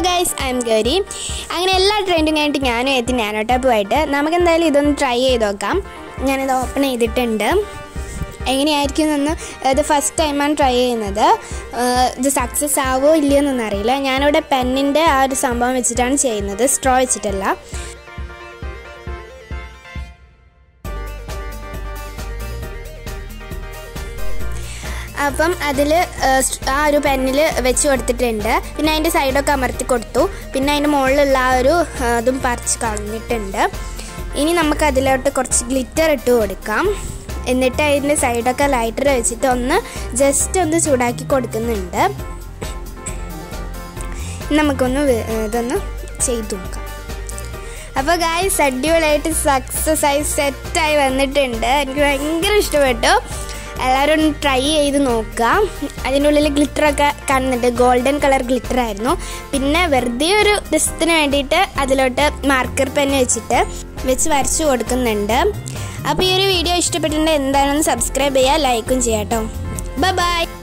guys I M Gauri അങ്ങനെ എല്ലാ ട്രെൻഡും കഴിഞ്ഞിട്ട് ഞാനും എത്തി നാനോ ടാപ്പുമായിട്ട് നമുക്ക് എന്തായാലും ഇതൊന്ന് ട്രൈ ചെയ്ത് നോക്കാം ഞാനിത് ഓപ്പൺ ചെയ്തിട്ടുണ്ട് എങ്ങനെയായിരിക്കും എന്ന് ഇത് ഫസ്റ്റ് ടൈമാണ് ട്രൈ ചെയ്യുന്നത് ഏഹ് ഇത് സക്സസ് ആവോ ഇല്ലയോ എന്നൊന്നും അറിയില്ല ഞാനിവിടെ പെന്നിൻ്റെ ആ ഒരു സംഭവം വെച്ചിട്ടാണ് ചെയ്യുന്നത് സ്ട്രോ വെച്ചിട്ടല്ല അപ്പം അതിൽ ആ ഒരു പെന്നിൽ വെച്ച് കൊടുത്തിട്ടുണ്ട് പിന്നെ അതിൻ്റെ സൈഡൊക്കെ അമർത്തി കൊടുത്തു പിന്നെ അതിൻ്റെ മുകളിലുള്ള ആ ഒരു ആ, അതും പറിച്ച് കളഞ്ഞിട്ടുണ്ട് ഇനി നമുക്ക് അതിലോട്ട് കുറച്ച് ഗ്ലിറ്റർ ഇട്ട് കൊടുക്കാം എന്നിട്ട് അതിൻ്റെ സൈഡൊക്കെ ലൈറ്റർ വെച്ചിട്ട് ഒന്ന് ജസ്റ്റ് ഒന്ന് ചൂടാക്കി കൊടുക്കുന്നുണ്ട് നമുക്കൊന്ന് വെ- ഇതൊന്ന് ചെയ്തു നോക്കാം അപ്പോൾ ഗായ്സ് അടിപൊളിയായിട്ട് സക്സസ് ആയി സെറ്റായി വന്നിട്ടുണ്ട് എനിക്ക് ഭയങ്കര ഇഷ്ടപ്പെട്ടു എല്ലാവരും ഒന്ന് ട്രൈ ചെയ്ത് നോക്കുക അതിൻ്റെ ഉള്ളിൽ ഗ്ലിറ്ററൊക്കെ കാണുന്നുണ്ട് ഗോൾഡൻ കളർ ഗ്ലിറ്റർ ആയിരുന്നു പിന്നെ വെറുതെ ഒരു രസത്തിന് വേണ്ടിയിട്ട് അതിലോട്ട് മാർക്കർ പെൻ വെച്ചിട്ട് വെച്ച് വരച്ചു കൊടുക്കുന്നുണ്ട് അപ്പോൾ ഈ ഒരു വീഡിയോ ഇഷ്ടപ്പെട്ടിട്ടുണ്ടെങ്കിൽ എന്താണെന്ന് സബ്സ്ക്രൈബ് ചെയ്യുക ലൈക്കും ചെയ്യാം കേട്ടോ ബൈ